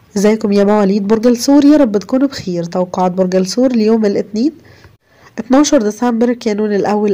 ازيكم يا مواليد برج الثور يا رب تكونوا بخير توقعات برج الثور ليوم الاثنين 12 ديسمبر كانون الأول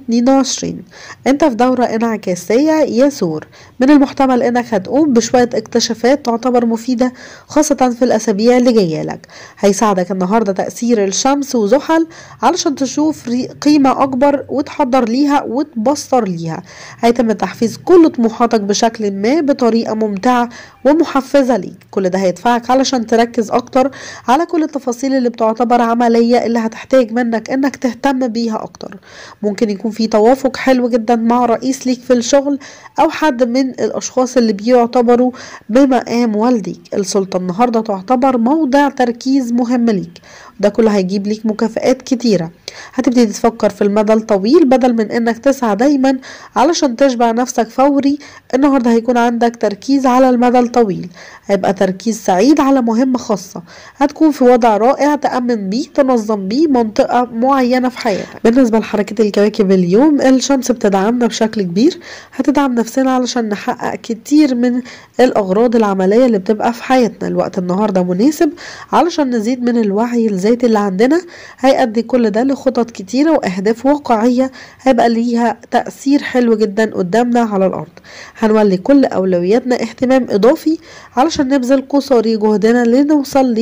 2022 أنت في دورة انعكاسية يا ثور من المحتمل أنك هتقوم بشوية اكتشافات تعتبر مفيدة خاصة في الأسابيع اللي جاية لك هيساعدك النهاردة تأثير الشمس وزحل علشان تشوف قيمة أكبر وتحضر ليها وتبصر ليها هيتم تحفيز كل طموحاتك بشكل ما بطريقة ممتعة ومحفزة ليك كل ده هيدفعك علشان تركز أكتر على كل التفاصيل اللي بتعتبر عملية اللي هتحتاج منك انك تهتم بيها اكتر ممكن يكون في توافق حلو جدا مع رئيس ليك في الشغل او حد من الاشخاص اللي بيعتبروا بمقام والديك السلطة النهاردة تعتبر موضع تركيز مهم ليك ده كله هيجيب ليك مكافآت كتيرة هتبتدي تفكر في المدى الطويل بدل من انك تسعى دايما علشان تشبع نفسك فوري النهارده هيكون عندك تركيز على المدى الطويل هيبقى تركيز سعيد على مهمة خاصة هتكون في وضع رائع تأمن بيه تنظم بيه منطقة معينة في حياتك بالنسبة لحركة الكواكب اليوم الشمس بتدعمنا بشكل كبير هتدعم نفسنا علشان نحقق كتير من الأغراض العملية اللي بتبقى في حياتنا الوقت النهاردة مناسب علشان نزيد من الوعي الذاتي اللي عندنا هيأدي كل ده لخطط كتيرة وأهداف واقعية هيبقى ليها تأثير حلو جدا قدامنا على الأرض هنولي كل أولوياتنا اهتمام إضافي علشان نبذل قصاري جهدنا لنوصل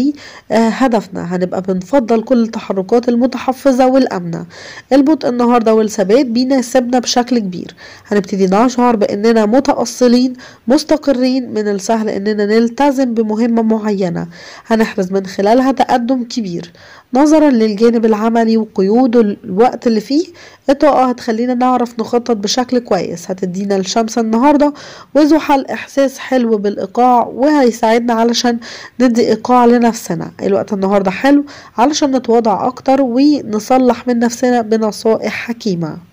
لهدفنا هنبقى بنفضل كل التحركات المتحفزة والأمنة البطء النهاردة والثبات بيناسبنا بشكل كبير هنبتدي نشعر بأننا متأصلين مستقرين من السهل أننا نلتزم بمهمة معينة هنحرز من خلالها تقدم كبير نظرا للجانب العملي وقيود الوقت اللي فيه الطاقة هتخلينا نعرف نخطط بشكل كويس هتدينا الشمس النهاردة وزحل إحساس حلو بالإيقاع وهيساعدنا علشان ندي إيقاع لنفسنا الوقت النهاردة حلو علشان نتواضع أكتر ونصلح من نفسنا بنصائح حكيمة